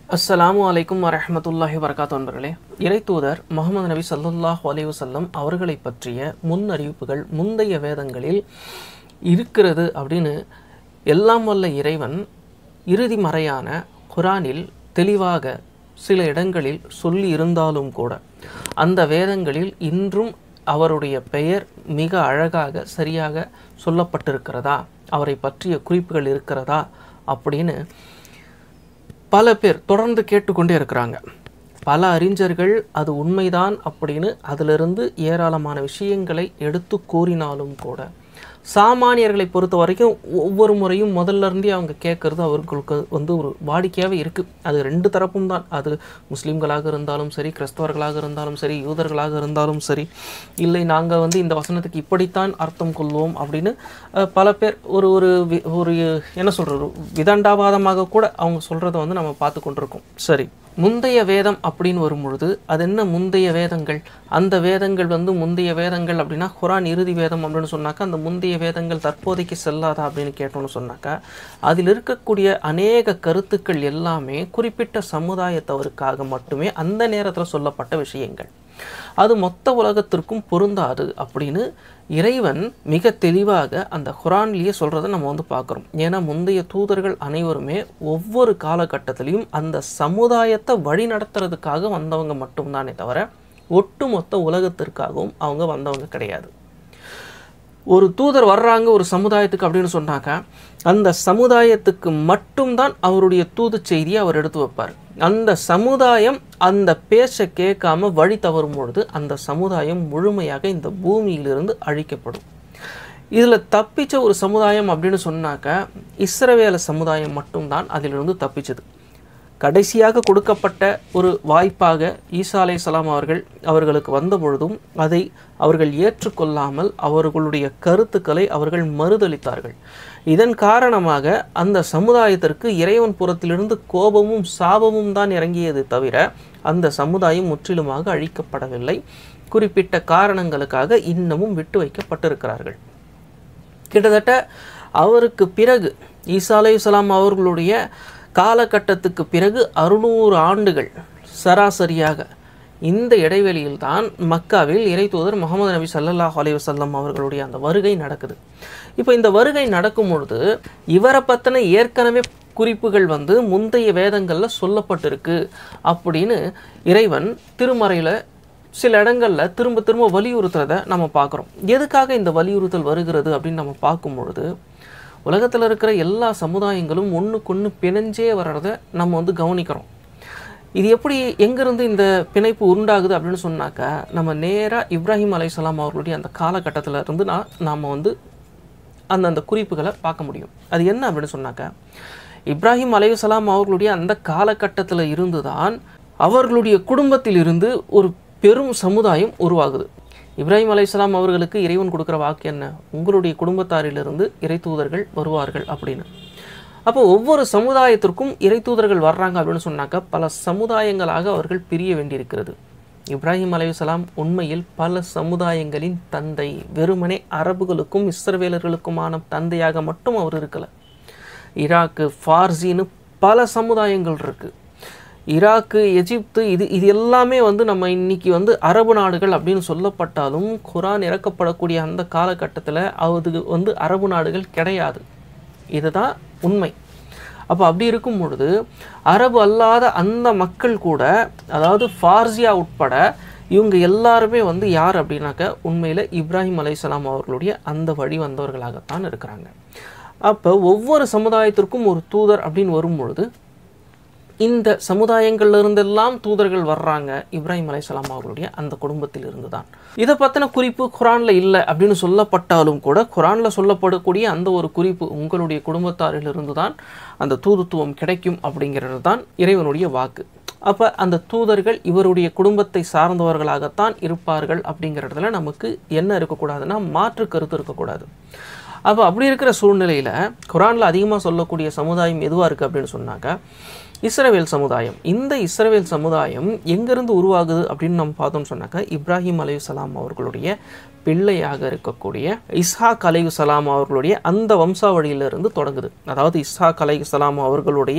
அஸ்ஸலாமு அலைக்கும் வரஹ்மத்துல்லாஹி வரகாத்து அன்பர்களே இறைத்தூதர் முகமது நபி ஸல்லல்லாஹு அலைஹி வஸல்லம் அவர்களை பற்றிய முன் அறிவிப்புகள் முந்தைய வேதங்களில் இருக்கிறது அப்படின்னு எல்லாம் வல்ல இறைவன் இறுதி மறையான குரானில் தெளிவாக சில இடங்களில் சொல்லி இருந்தாலும் கூட அந்த வேதங்களில் இன்றும் அவருடைய பெயர் மிக அழகாக சரியாக சொல்லப்பட்டிருக்கிறதா அவரை பற்றிய குறிப்புகள் இருக்கிறதா அப்படின்னு பல பேர் தொடர்ந்து கேட்டுக்கொண்டே இருக்கிறாங்க பல அறிஞர்கள் அது உண்மைதான் அப்படின்னு அதிலிருந்து ஏராளமான விஷயங்களை எடுத்து கூறினாலும் கூட சாமானியர்களை பொறுத்த வரைக்கும் ஒவ்வொரு முறையும் முதல்ல இருந்தே அவங்க கேட்கறது அவர்களுக்கு வந்து ஒரு வாடிக்கையாகவே இருக்குது அது ரெண்டு தரப்பும் தான் அது முஸ்லீம்களாக இருந்தாலும் சரி கிறிஸ்தவர்களாக இருந்தாலும் சரி யூதர்களாக இருந்தாலும் சரி இல்லை நாங்கள் வந்து இந்த வசனத்துக்கு இப்படித்தான் அர்த்தம் கொள்வோம் அப்படின்னு அஹ், பல பேர் ஒரு ஒரு வி- ஒரு என்ன சொல்கிறது விதண்டாவாதமாக கூட அவங்க சொல்கிறத வந்து நம்ம பார்த்து கொண்டிருக்கோம் சரி முந்தைய வேதம் அப்படின்னு வரும்பொழுது அது என்ன முந்தைய வேதங்கள் அந்த வேதங்கள் வந்து முந்தைய வேதங்கள் அப்படின்னா குரான் இறுதி வேதம் அப்படின்னு சொன்னாக்கா அந்த முந்தைய வேதங்கள் தற்போதைக்கு செல்லாதா அப்படின்னு கேட்டோம்னு சொன்னாக்கா அதில் இருக்கக்கூடிய அநேக கருத்துக்கள் எல்லாமே குறிப்பிட்ட சமுதாயத்தவருக்காக மட்டுமே அந்த நேரத்தில் சொல்லப்பட்ட விஷயங்கள் அது மொத்த உலகத்திற்கும் பொருந்தாது அப்படின்னு இறைவன் மிக தெளிவாக அந்த குரான்லேயே சொல்கிறத நம்ம வந்து பார்க்குறோம் ஏன்னா முந்தைய தூதர்கள் அனைவருமே ஒவ்வொரு காலகட்டத்திலையும் அந்த சமுதாயத்தை வழி நடத்துறதுக்காக வந்தவங்க மட்டும்தானே தவிர ஒட்டுமொத்த உலகத்திற்காகவும் அவங்க வந்தவங்க கிடையாது ஒரு தூதர் வர்றாங்க ஒரு சமுதாயத்துக்கு அப்படின்னு சொன்னாக்கா அந்த சமுதாயத்துக்கு மட்டும்தான் அவருடைய தூது செய்தியை அவர் எடுத்து வைப்பார் அந்த சமுதாயம் அந்த பேச்சை கேட்காம வழி தவறும் பொழுது அந்த சமுதாயம் முழுமையாக இந்த பூமியிலிருந்து அழிக்கப்படும் இதில் தப்பிச்ச ஒரு சமுதாயம் அப்படின்னு சொன்னாக்கா இஸ்ரவேல சமுதாயம் மட்டும்தான் அதிலிருந்து தப்பிச்சது கடைசியாக கொடுக்கப்பட்ட ஒரு வாய்ப்பாக ஈசா அலைஹிஸ்ஸலாம் அவர்கள் அவர்களுக்கு வந்த பொழுதும் அதை அவர்கள் ஏற்றுக்கொள்ளாமல் அவர்களுடைய கருத்துக்களை அவர்கள் மறுதளித்தார்கள் இதன் காரணமாக அந்த சமுதாயத்திற்கு இறைவன் புறத்திலிருந்து கோபமும் சாபமும் தான் இறங்கியது தவிர அந்த சமுதாயம் முற்றிலுமாக அழிக்கப்படவில்லை குறிப்பிட்ட காரணங்களுக்காக இன்னமும் விட்டு வைக்கப்பட்டிருக்கிறார்கள் கிட்டத்தட்ட அவருக்கு பிறகு ஈசா அலைஹிஸ்ஸலாம் அவர்களுடைய காலகட்டத்துக்கு பிறகு அறுநூறு ஆண்டுகள் சராசரியாக இந்த இடைவெளியில் தான் மக்காவில் இறைத்தூதர் முகமது நபி ஸல்லல்லாஹு அலைஹி வஸல்லம் அவர்களுடைய அந்த வருகை நடக்குது இப்போ இந்த வருகை நடக்கும் பொழுது இவரை பற்றின ஏற்கனவே குறிப்புகள் வந்து முந்தைய வேதங்களில் சொல்லப்பட்டிருக்கு அப்படின்னு இறைவன் திருமறையில் சில இடங்களில் திரும்ப திரும்ப வலியுறுத்துறத நம்ம பார்க்குறோம் எதுக்காக இந்த வலியுறுத்தல் வருகிறது அப்படின்னு நம்ம பார்க்கும் பொழுது உலகத்தில் இருக்கிற எல்லா சமுதாயங்களும் ஒன்றுக்கொன்று பிணைஞ்சே வர்றத நம்ம வந்து கவனிக்கிறோம் இது எப்படி எங்கேருந்து இந்த பிணைப்பு உண்டாகுது அப்படின்னு சொன்னாக்கா நம்ம நேராக இப்ராஹிம் அலைஹிஸ்ஸலாம் அவர்களுடைய அந்த காலகட்டத்தில் இருந்து நான் நாம் வந்து அந்த அந்த குறிப்புகளை பார்க்க முடியும் அது என்ன அப்படின்னு சொன்னாக்கா இப்ராஹிம் அலைஹிஸ்ஸலாம் அவர்களுடைய அந்த காலகட்டத்தில் இருந்து தான் அவர்களுடைய குடும்பத்தில் இருந்து ஒரு பெரும் சமுதாயம் உருவாகுது இப்ராஹிம் அலைஹிஸ்ஸலாம் அவர்களுக்கு இறைவன் கொடுக்குற வாக்கு என்ன உங்களுடைய குடும்பத்தாரிலிருந்து இறை தூதர்கள் வருவார்கள் அப்படின்னு அப்போ ஒவ்வொரு சமுதாயத்திற்கும் இறை தூதர்கள் வர்றாங்க அப்படின்னு சொன்னாக்கா பல சமுதாயங்களாக அவர்கள் பிரிய வேண்டியிருக்கிறது இப்ராஹிம் அலைஹிஸ்ஸலாம் உண்மையில் பல சமுதாயங்களின் தந்தை வெறுமனே அரபுகளுக்கும் இஸ்ரவேலர்களுக்குமான தந்தையாக மட்டும் அவர் இருக்கல ஈராக்கு ஃபார்சின்னு பல சமுதாயங்கள் இருக்கு ஈராக்கு எகிப்து இது இது எல்லாமே வந்து நம்ம இன்னைக்கு வந்து அரபு நாடுகள் அப்படின்னு சொல்லப்பட்டாலும் குரான் இறக்கப்படக்கூடிய அந்த காலகட்டத்தில் அது வந்து அரபு நாடுகள் கிடையாது இதுதான் உண்மை அப்போ அப்படி இருக்கும் பொழுது அரபு அல்லாத அந்த மக்கள் கூட அதாவது ஃபார்சியா உட்பட இவங்க எல்லாருமே வந்து யார் அப்படின்னாக்க உண்மையில் இப்ராஹிம் அலைஹிஸ்ஸலாம் அவர்களுடைய அந்த வழி வந்தவர்களாகத்தான் இருக்கிறாங்க அப்போ ஒவ்வொரு சமுதாயத்திற்கும் ஒரு தூதர் அப்படின்னு வரும்பொழுது இந்த சமுதாயங்கள்ல இருந்தெல்லாம் தூதர்கள் வர்றாங்க இப்ராஹிம் அலைஹிஸ்ஸலாம் அவர்களுடைய அந்த குடும்பத்தில் இருந்து தான் இதை பற்றின குறிப்பு குரான்ல இல்லை அப்படின்னு சொல்லப்பட்டாலும் கூட குரான்ல சொல்லப்படக்கூடிய அந்த ஒரு குறிப்பு உங்களுடைய குடும்பத்தாரிலிருந்து தான் அந்த தூதுத்துவம் கிடைக்கும் அப்படிங்கிறது தான் இறைவனுடைய வாக்கு அப்போ அந்த தூதர்கள் இவருடைய குடும்பத்தை சார்ந்தவர்களாகத்தான் இருப்பார்கள் அப்படிங்கிறதுல நமக்கு என்ன இருக்கக்கூடாதுன்னா மாற்று கருத்து இருக்கக்கூடாது அப்போ அப்படி இருக்கிற சூழ்நிலையில் குரானில் அதிகமாக சொல்லக்கூடிய சமுதாயம் எதுவாக இருக்குது அப்படின்னு சொன்னாக்கா இஸ்ரவேல் சமுதாயம் இந்த இஸ்ரவேல் சமுதாயம் எங்கேருந்து உருவாகுது அப்படின்னு நம்ம பார்த்தோம்னு சொன்னாக்கா இப்ராஹிம் அலையுசலாம் அவர்களுடைய பிள்ளையாக இருக்கக்கூடிய இஸ்ஹாக் அலையுசலாம் அவர்களுடைய அந்த வம்சாவழியிலிருந்து தொடங்குது அதாவது இஸ்ஹாக் அலையுசலாம் அவர்களுடைய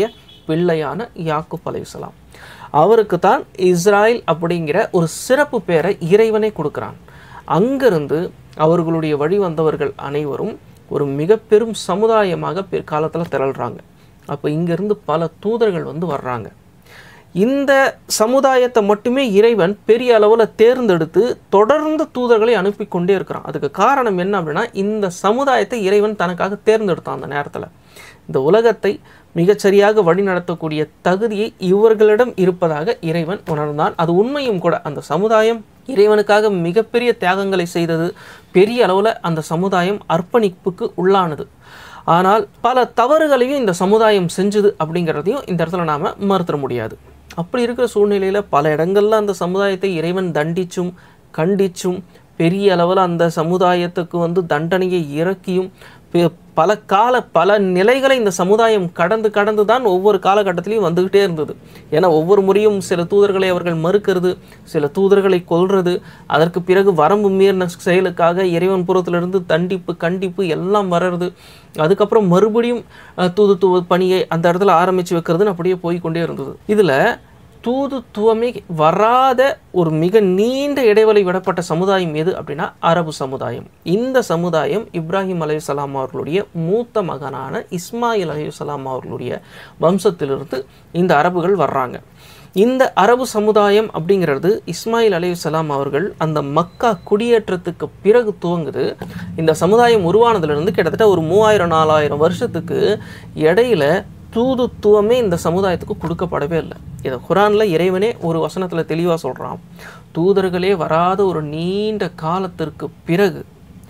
பிள்ளையான யாக்கூப் அலைஹிஸ்ஸலாம் அவருக்கு தான் இஸ்ராயல் அப்படிங்கிற ஒரு சிறப்பு பேரை இறைவனே கொடுக்குறான் அங்கிருந்து அவர்களுடைய வழி வந்தவர்கள் அனைவரும் ஒரு மிக பெரும் சமுதாயமாக பிற்காலத்தில் திரள்றாங்க அப்போ இங்கிருந்து பல தூதர்கள் வந்து வர்றாங்க இந்த சமுதாயத்தை மட்டுமே இறைவன் பெரிய அளவில் தேர்ந்தெடுத்து தொடர்ந்து தூதர்களை அனுப்பி கொண்டே இருக்கிறான் அதுக்கு காரணம் என்ன அப்படின்னா இந்த சமுதாயத்தை இறைவன் தனக்காக தேர்ந்தெடுத்தான் அந்த நேரத்தில் இந்த உலகத்தை மிகச்சரியாக வழிநடத்தக்கூடிய தகுதியை இவர்களிடம் இருப்பதாக இறைவன் உணர்ந்தான் அது உண்மையும் கூட அந்த சமுதாயம் இறைவனுக்காக மிகப்பெரிய தியாகங்களை செய்தது பெரிய அளவில் அந்த சமுதாயம் அர்ப்பணிப்புக்கு உள்ளானது ஆனால் பல தவறுகளையும் இந்த சமுதாயம் செஞ்சுது அப்படிங்கிறதையும் இந்த இடத்துல நாம் மறுத்துட முடியாது அப்படி இருக்கிற சூழ்நிலையில் பல இடங்கள்ல அந்த சமுதாயத்தை இறைவன் தண்டிச்சும் கண்டிச்சும் பெரிய அளவில் அந்த சமுதாயத்துக்கு வந்து தண்டனையை இறக்கியும் பெ- பல கால பல நிலைகளை இந்த சமுதாயம் கடந்து கடந்து தான் ஒவ்வொரு காலகட்டத்திலையும் வந்துக்கிட்டே இருந்தது ஏன்னா ஒவ்வொரு முறையும் சில தூதர்களை அவர்கள் மறுக்கிறது சில தூதர்களை கொல்றது அதற்கு பிறகு வரம்பு மீறின செயலுக்காக இறைவன் புறத்திலிருந்து தண்டிப்பு கண்டிப்பு எல்லாம் வர்றது அதுக்கப்புறம் மறுபடியும் அஹ், தூதுத்துவ பணியை அந்த இடத்துல ஆரம்பித்து வைக்கிறதுன்னு அப்படியே போய்க்கொண்டே இருந்தது இதில் தூதுத்துவமே வராத ஒரு மிக நீண்ட இடைவெளி விடப்பட்ட சமுதாயம் எது அப்படின்னா அரபு சமுதாயம் இந்த சமுதாயம் இப்ராஹிம் அலையுசலாம் அவர்களுடைய மூத்த மகனான இஸ்மாயில் அலையுசலாம் அவர்களுடைய வம்சத்திலிருந்து இந்த அரபுகள் வர்றாங்க இந்த அரபு சமுதாயம் அப்படிங்கிறது இஸ்மாயில் அலையுசலாம் அவர்கள் அந்த மக்கா குடியேற்றத்துக்கு பிறகு துவங்குது இந்த சமுதாயம் உருவானதிலிருந்து கிட்டத்தட்ட ஒரு மூவாயிரம் நாலாயிரம் வருஷத்துக்கு இடையில தூதுத்துவமே இந்த சமுதாயத்துக்கு கொடுக்கப்படவே இல்லை இதை குரானில் இறைவனே ஒரு வசனத்தில் தெளிவாக சொல்கிறான் தூதர்களே வராத ஒரு நீண்ட காலத்திற்கு பிறகு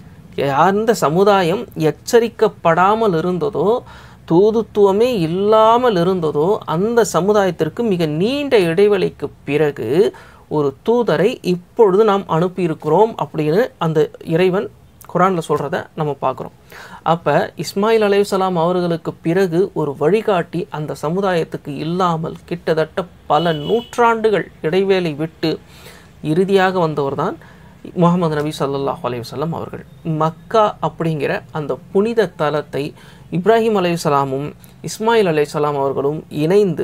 அந்த சமுதாயம் எச்சரிக்கப்படாமல் இருந்ததோ தூதுத்துவமே இல்லாமல் இருந்ததோ அந்த சமுதாயத்திற்கு மிக நீண்ட இடைவெளிக்கு பிறகு ஒரு தூதரை இப்பொழுது நாம் அனுப்பியிருக்கிறோம் அப்படின்னு அந்த இறைவன் குரானில் சொல்கிறத நம்ம பார்க்குறோம் அப்போ இஸ்மாயில் அலையுசலாம் அவர்களுக்கு பிறகு ஒரு வழிகாட்டி அந்த சமுதாயத்துக்கு இல்லாமல் கிட்டத்தட்ட பல நூற்றாண்டுகள் இடைவேளை விட்டு இறுதியாக வந்தவர் தான் முகமது நபி ஸல்லல்லாஹு அலைஹி வஸல்லம் அவர்கள் மக்கா அப்படிங்கிற அந்த புனித தலத்தை இப்ராஹிம் அலைஹிஸ்ஸலாமும் இஸ்மாயில் அலைஹிஸ்ஸலாம் அவர்களும் இணைந்து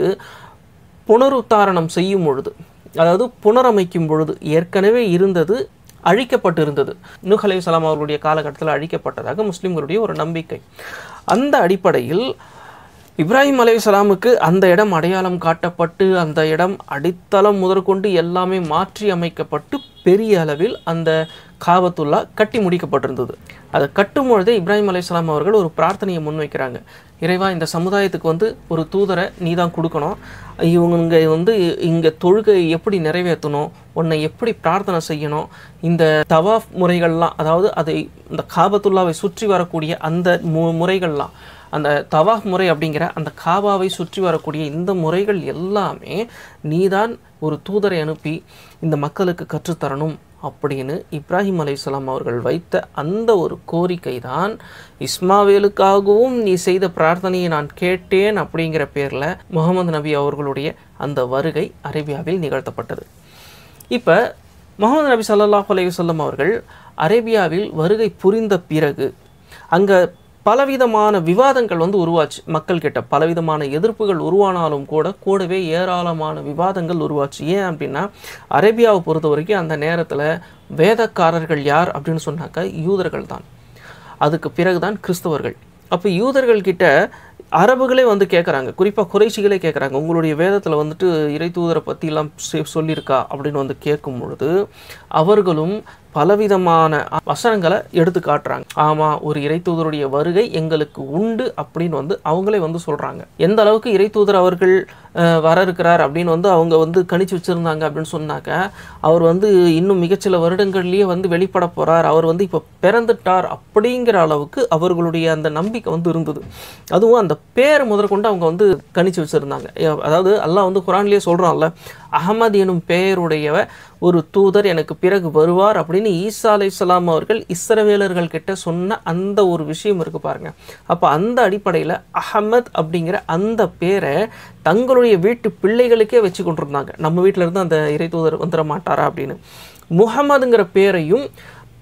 புனருத்தாரணம் செய்யும் பொழுது அதாவது புனரமைக்கும் பொழுது ஏற்கனவே இருந்தது அழிக்கப்பட்டிருந்தது நூஹ் அலைஹிஸ்ஸலாம் அவர்களுடைய காலகட்டத்தில் அழிக்கப்பட்டதாக முஸ்லிம்களுடைய ஒரு நம்பிக்கை அந்த அடிப்படையில் இப்ராஹிம் அலைஹிஸ்ஸலாமுக்கு அந்த இடம் அடையாளம் காட்டப்பட்டு அந்த இடம் அடித்தளம் முதற்கொண்டு எல்லாமே மாற்றி அமைக்கப்பட்டு பெரிய அளவில் அந்த காபத்துல்லா கட்டி முடிக்கப்பட்டிருந்தது அதை கட்டும் பொழுதே இப்ராஹிம் அலைஹிஸ்ஸலாம் அவர்கள் ஒரு பிரார்த்தனையை முன்வைக்கிறாங்க இறைவா இந்த சமுதாயத்துக்கு வந்து ஒரு தூதரை நீ தான் கொடுக்கணும் இவங்க வந்து இங்கே தொழுகை எப்படி நிறைவேற்றணும் உன்னை எப்படி பிரார்த்தனை செய்யணும் இந்த தவாஃப் முறைகள்லாம் அதாவது அதை இந்த காபத்துல்லாவை சுற்றி வரக்கூடிய அந்த மு முறைகள்லாம் அந்த தவாஃப் முறை அப்படிங்கிற அந்த காபாவை சுற்றி வரக்கூடிய இந்த முறைகள் எல்லாமே நீதான் ஒரு தூதரை அனுப்பி இந்த மக்களுக்கு கற்றுத்தரணும் அப்படின்னு இப்ராஹிம் அலைஹிஸ்ஸலாம் அவர்கள் வைத்த அந்த ஒரு கோரிக்கை தான் இஸ்மாவேலுக்காகவும் நீ செய்த பிரார்த்தனையை நான் கேட்டேன் அப்படிங்கிற பேரில் முகமது நபி அவர்களுடைய அந்த வருகை அரேபியாவில் நிகழ்த்தப்பட்டது இப்போ முகமது நபி ஸல்லல்லாஹு அலைஹி வஸல்லம் அவர்கள் அரேபியாவில் வருகை புரிந்த பிறகு அங்கே பலவிதமான விவாதங்கள் வந்து உருவாச்சு மக்கள் கிட்ட பலவிதமான எதிர்ப்புகள் உருவானாலும் கூட கூடவே ஏராளமான விவாதங்கள் உருவாச்சு ஏன் அப்படின்னா அரேபியாவை பொறுத்த வரைக்கும் அந்த நேரத்தில் வேதக்காரர்கள் யார் அப்படின்னு சொன்னாக்கா யூதர்கள் தான் அதுக்கு பிறகுதான் கிறிஸ்தவர்கள் அப்போ யூதர்கள் கிட்ட அரபுகளே வந்து கேட்குறாங்க குறிப்பாக குறைஷிகளே கேட்குறாங்க உங்களுடைய வேதத்தில் வந்துட்டு இறை தூதரை பற்றிலாம் சொல்லியிருக்கா அப்படின்னு வந்து கேட்கும் பொழுது அவர்களும் பலவிதமான வசனங்களை எடுத்து காட்டுறாங்க ஆமாம் ஒரு இறை தூதருடைய வருகை எங்களுக்கு உண்டு அப்படின்னு வந்து அவங்களே வந்து சொல்கிறாங்க எந்த அளவுக்கு இறை தூதர் அவர்கள் அஹ், வர இருக்கிறார் அப்படின்னு வந்து அவங்க வந்து கணிச்சு வச்சுருந்தாங்க அப்படின்னு சொன்னாக்க அவர் வந்து இன்னும் மிகச்சில வருடங்கள்லேயே வந்து வெளிப்பட போகிறார் அவர் வந்து இப்போ பிறந்துட்டார் அப்படிங்கிற அளவுக்கு அவர்களுடைய அந்த நம்பிக்கை வந்து இருந்தது அதுவும் அந்த பேர் முதற்கொண்டு அவங்க வந்து கணிச்சு வச்சுருந்தாங்க அதாவது அல்லாஹ் வந்து குரான்லேயே சொல்கிறான்ல அகமது எனும் பெயருடையவ ஒரு தூதர் எனக்கு பிறகு வருவார் அப்படின்னு ஈசா அலைஹிஸ்ஸலாம் அவர்கள் இஸ்ரவேலர்கள் கிட்ட சொன்ன அந்த ஒரு விஷயம் இருக்கு பாருங்க அப்போ அந்த அடிப்படையில் அஹமத் அப்படிங்கிற அந்த பேரை தங்களுடைய வீட்டு பிள்ளைகளுக்கே வச்சு கொண்டிருந்தாங்க நம்ம வீட்டில இருந்து அந்த இறை தூதர் வந்துட மாட்டாரா அப்படின்னு முஹம்மதுங்கிற பேரையும்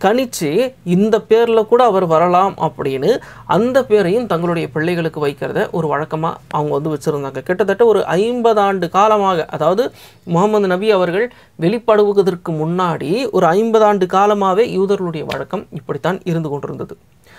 கணிச்சு இந்த பேரில் கூட அவர் வரலாம் அப்படின்னு அந்த பேரையும் தங்களுடைய பிள்ளைகளுக்கு வைக்கிறத ஒரு வழக்கமாக அவங்க வந்து வச்சுருந்தாங்க கிட்டத்தட்ட ஒரு ஐம்பது ஆண்டு காலமாக அதாவது முகமது நபி அவர்கள் வெளிப்படுவதற்கு முன்னாடி ஒரு ஐம்பது ஆண்டு காலமாகவே யூதர்களுடைய வழக்கம் இப்படித்தான் இருந்து கொண்டிருந்தது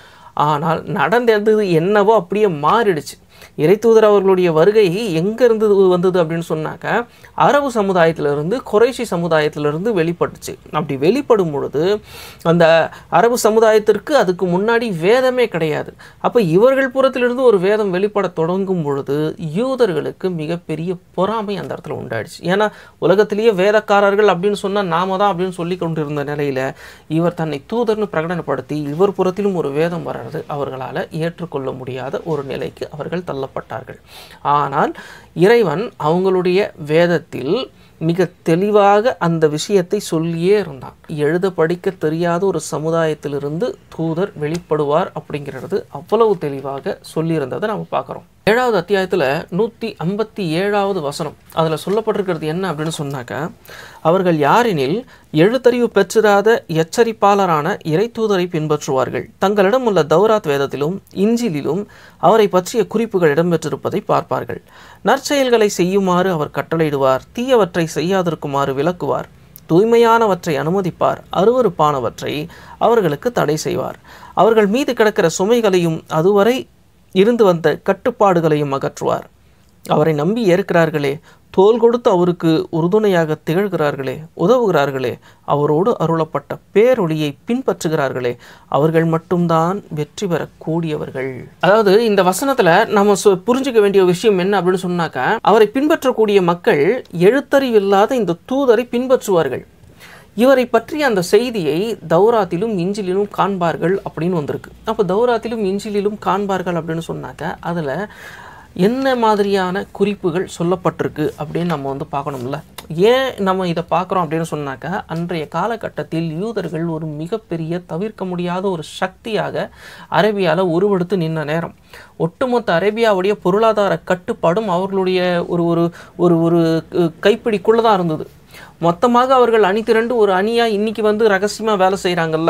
ஆனால் நடந்தது என்னவோ அப்படியே மாறிடுச்சு இறைத்தூதர் அவர்களுடைய வருகை எங்க இருந்து வந்தது அப்படின்னு சொன்னாக்க அரபு சமுதாயத்திலிருந்து குறைஷி சமுதாயத்திலிருந்து வெளிப்பட்டுச்சு அப்படி வெளிப்படும் பொழுது அந்த அரபு சமுதாயத்திற்கு அதுக்கு முன்னாடி வேதமே கிடையாது அப்போ இவர்கள் புறத்திலிருந்து ஒரு வேதம் வெளிப்பட தொடங்கும் பொழுது யூதர்களுக்கு மிகப்பெரிய பொறாமை அந்த இடத்துல உண்டாயிடுச்சு ஏன்னா உலகத்திலேயே வேதக்காரர்கள் அப்படின்னு சொன்னால் நாம தான் அப்படின்னு சொல்லி கொண்டிருந்த நிலையில இவர் தன்னை தூதர்னு பிரகடனப்படுத்தி இவர் புறத்திலும் ஒரு வேதம் வர்றது அவர்களால் ஏற்றுக்கொள்ள முடியாத ஒரு நிலைக்கு அவர்கள் தள்ளப்பட்டார்கள் ஆனால் இறைவன் அவங்களுடைய வேதத்தில் மிக தெளிவாக அந்த விஷயத்தை சொல்லியே இருந்தான் எழுத படிக்க தெரியாத ஒரு சமுதாயத்திலிருந்து தூதர் வெளிப்படுவார் அப்படிங்கிறது அவ்வளவு தெளிவாக சொல்லியிருந்ததை நம்ம பார்க்குறோம் ஏழாவது அத்தியாயத்தில் நூற்றி ஐம்பத்தி ஏழாவது வசனம் அதில் சொல்லப்பட்டிருக்கிறது என்ன அப்படின்னு சொன்னாக்க அவர்கள் யாரெனில் எழுத்தறிவு பெற்றிராத எச்சரிப்பாளரான இறைத்தூதரை பின்பற்றுவார்கள் தங்களிடம் உள்ள தௌராத் வேதத்திலும் இஞ்சிலிலும் அவரை பற்றிய குறிப்புகள் இடம்பெற்றிருப்பதை பார்ப்பார்கள் நற்செயல்களை செய்யுமாறு அவர் கட்டளையிடுவார் தீயவற்றை செய்யாதிருக்குமாறு விளக்குவார் தூய்மையானவற்றை அனுமதிப்பார் அருவருப்பானவற்றை அவர்களுக்கு தடை செய்வார் அவர்கள் மீது கிடக்கிற சுமைகளையும் அதுவரை இருந்து வந்த கட்டுப்பாடுகளையும் அகற்றுவார் அவரை நம்பி ஏற்கிறார்களே தோல் கொடுத்து அவருக்கு உறுதுணையாக திகழ்கிறார்களே உதவுகிறார்களே அவரோடு அருளப்பட்ட பேரொளியை பின்பற்றுகிறார்களே அவர்கள் மட்டும்தான் வெற்றி பெறக்கூடியவர்கள் அதாவது இந்த வசனத்துல நம்ம சொ- புரிஞ்சுக்க வேண்டிய விஷயம் என்ன அப்படின்னு சொன்னாக்க அவரை பின்பற்றக்கூடிய மக்கள் எழுத்தறிவில்லாத இந்த தூதரை பின்பற்றுவார்கள் இவரை பற்றிய அந்த செய்தியை தௌராத்திலும் இஞ்சிலிலும் காண்பார்கள் அப்படின்னு வந்திருக்கு அப்போ தௌராத்திலும் இஞ்சிலிலும் காண்பார்கள் அப்படின்னு சொன்னாக்க அதில் என்ன மாதிரியான குறிப்புகள் சொல்லப்பட்டிருக்கு அப்படின்னு நம்ம வந்து பார்க்கணும்ல ஏன் நம்ம இதை பார்க்குறோம் அப்படின்னு சொன்னாக்க அன்றைய காலகட்டத்தில் யூதர்கள் ஒரு மிகப்பெரிய தவிர்க்க முடியாத ஒரு சக்தியாக அரேபியாவில் உருவெடுத்து நின்ன நேரம் ஒட்டுமொத்த அரேபியாவுடைய பொருளாதார கட்டுப்பாடும் அவர்களுடைய ஒரு ஒரு ஒரு ஒரு கைப்பிடிக்குள்ளே தான் இருந்தது மொத்தமாக அவர்கள் அணி திரண்டு ஒரு அணியாக இன்னைக்கு வந்து ரகசியமாக வேலை செய்கிறாங்கல்ல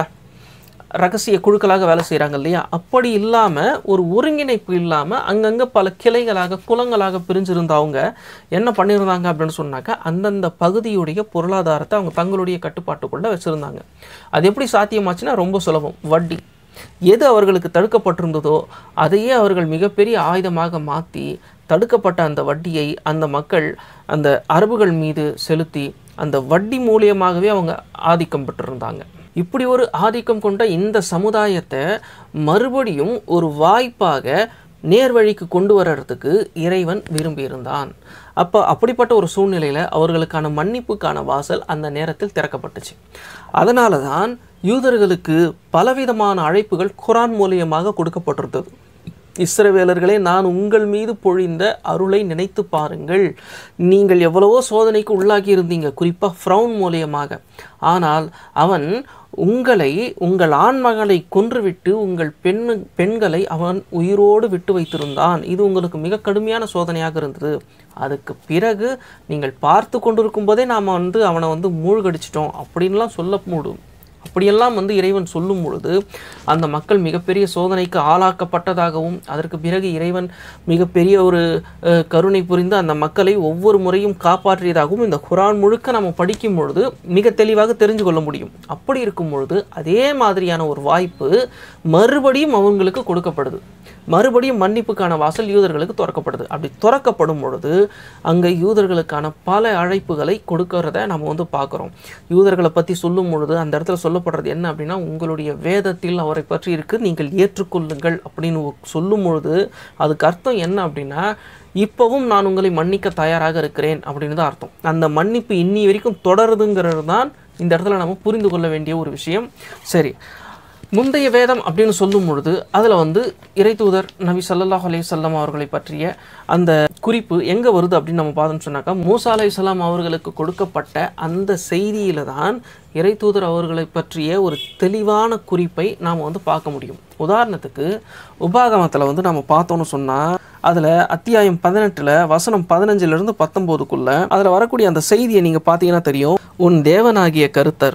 ரகசிய குழுக்களாக வேலை செய்கிறாங்க இல்லையா அப்படி இல்லாமல் ஒரு ஒருங்கிணைப்பு இல்லாமல் அங்கங்கே பல கிளைகளாக குலங்களாக பிரிஞ்சிருந்த அவங்க என்ன பண்ணியிருந்தாங்க அப்படின்னு சொன்னாக்கா அந்தந்த பகுதியுடைய பொருளாதாரத்தை அவங்க தங்களுடைய கட்டுப்பாட்டுக்குள்ளே வச்சுருந்தாங்க அது எப்படி சாத்தியமாச்சுன்னா ரொம்ப சுலபம் வட்டி எது அவர்களுக்கு தடுக்கப்பட்டிருந்ததோ அதையே அவர்கள் மிகப்பெரிய ஆயுதமாக மாற்றி தடுக்கப்பட்ட அந்த வட்டியை அந்த மக்கள் அந்த அரபுகள் மீது செலுத்தி அந்த வட்டி மூலியமாகவே அவங்க ஆதிக்கம் பெற்றிருந்தாங்க இப்படி ஒரு ஆதிக்கம் கொண்ட இந்த சமுதாயத்தை மறுபடியும் ஒரு வாய்ப்பாக நேர்வழிக்கு கொண்டு வர்றதுக்கு இறைவன் விரும்பியிருந்தான் அப்போ அப்படிப்பட்ட ஒரு சூழ்நிலையில் அவர்களுக்கான மன்னிப்புக்கான வாசல் அந்த நேரத்தில் திறக்கப்பட்டுச்சு அதனால தான் யூதர்களுக்கு பலவிதமான அழைப்புகள் குரான் மூலியமாக கொடுக்கப்பட்டிருந்தது இஸ்ரவேலர்களே நான் உங்கள் மீது பொழிந்த அருளை நினைத்து பாருங்கள் நீங்கள் எவ்வளவோ சோதனைக்கு உள்ளாகி இருந்தீங்க குறிப்பாக ஃப்ரௌன் மூலியமாக ஆனால் அவன் உங்களை உங்கள் ஆண்மகளை கொன்றுவிட்டு உங்கள் பெண் பெண்களை அவன் உயிரோடு விட்டு வைத்திருந்தான் இது உங்களுக்கு மிக கடுமையான சோதனையாக இருந்தது அதுக்கு பிறகு நீங்கள் பார்த்து கொண்டிருக்கும் போதே நாம் வந்து அவனை வந்து மூழ்கடிச்சிட்டோம் அப்படின்லாம் சொல்ல முடியும் அப்படியெல்லாம் வந்து இறைவன் சொல்லும் பொழுது அந்த மக்கள் மிகப்பெரிய சோதனைக்கு ஆளாக்கப்பட்டதாகவும் அதற்கு பிறகு இறைவன் மிகப்பெரிய ஒரு அஹ், கருணை புரிந்து அந்த மக்களை ஒவ்வொரு முறையும் காப்பாற்றியதாகவும் இந்த குரான் முழுக்க நம்ம படிக்கும் பொழுது மிக தெளிவாக தெரிஞ்சு கொள்ள முடியும் அப்படி இருக்கும் பொழுது அதே மாதிரியான ஒரு வாய்ப்பு மறுபடியும் அவங்களுக்கு கொடுக்கப்படுது மறுபடியும் மன்னிப்புக்கான வாசல் யூதர்களுக்கு திறக்கப்படுது அப்படி திறக்கப்படும் பொழுது அங்கே யூதர்களுக்கான பல அழைப்புகளை கொடுக்கறத நம்ம வந்து பார்க்குறோம் யூதர்களை பற்றி சொல்லும் பொழுது அந்த இடத்துல சொல்லப்படுறது என்ன அப்படின்னா உங்களுடைய வேதத்தில் அவரை பற்றி இருக்கு நீங்கள் ஏற்றுக்கொள்ளுங்கள் அப்படின்னு சொல்லும் பொழுது அதுக்கு அர்த்தம் என்ன அப்படின்னா இப்போவும் நான் உங்களை மன்னிக்க தயாராக இருக்கிறேன் அப்படின்னு தான் அர்த்தம் அந்த மன்னிப்பு இன்னி வரைக்கும் தொடருதுங்கிறது தான் இந்த இடத்துல நம்ம புரிந்து கொள்ள வேண்டிய ஒரு விஷயம் சரி முந்தைய வேதம் அப்படின்னு சொல்லும் பொழுது அதில் வந்து இறைத்தூதர் நபி ஸல்லல்லாஹு அலைஹி வஸல்லம் அவர்களை பற்றிய அந்த குறிப்பு எங்கே வருது அப்படின்னு நம்ம பார்த்தோம்னு சொன்னாக்கா மூசா அலைஹிஸ்ஸலாம் அவர்களுக்கு கொடுக்கப்பட்ட அந்த செய்தியில தான் இறைத்தூதர் அவர்களை பற்றிய ஒரு தெளிவான குறிப்பை நாம் வந்து பார்க்க முடியும் உதாரணத்துக்கு உபாகமத்தில் வந்து நம்ம பார்த்தோம்னு சொன்னால் அதில் அத்தியாயம் பதினெட்டில் வசனம் பதினஞ்சிலிருந்து பத்தொம்போதுக்குள்ள அதில் வரக்கூடிய அந்த செய்தியை நீங்கள் பார்த்தீங்கன்னா தெரியும் உன் தேவனாகிய கருத்தர்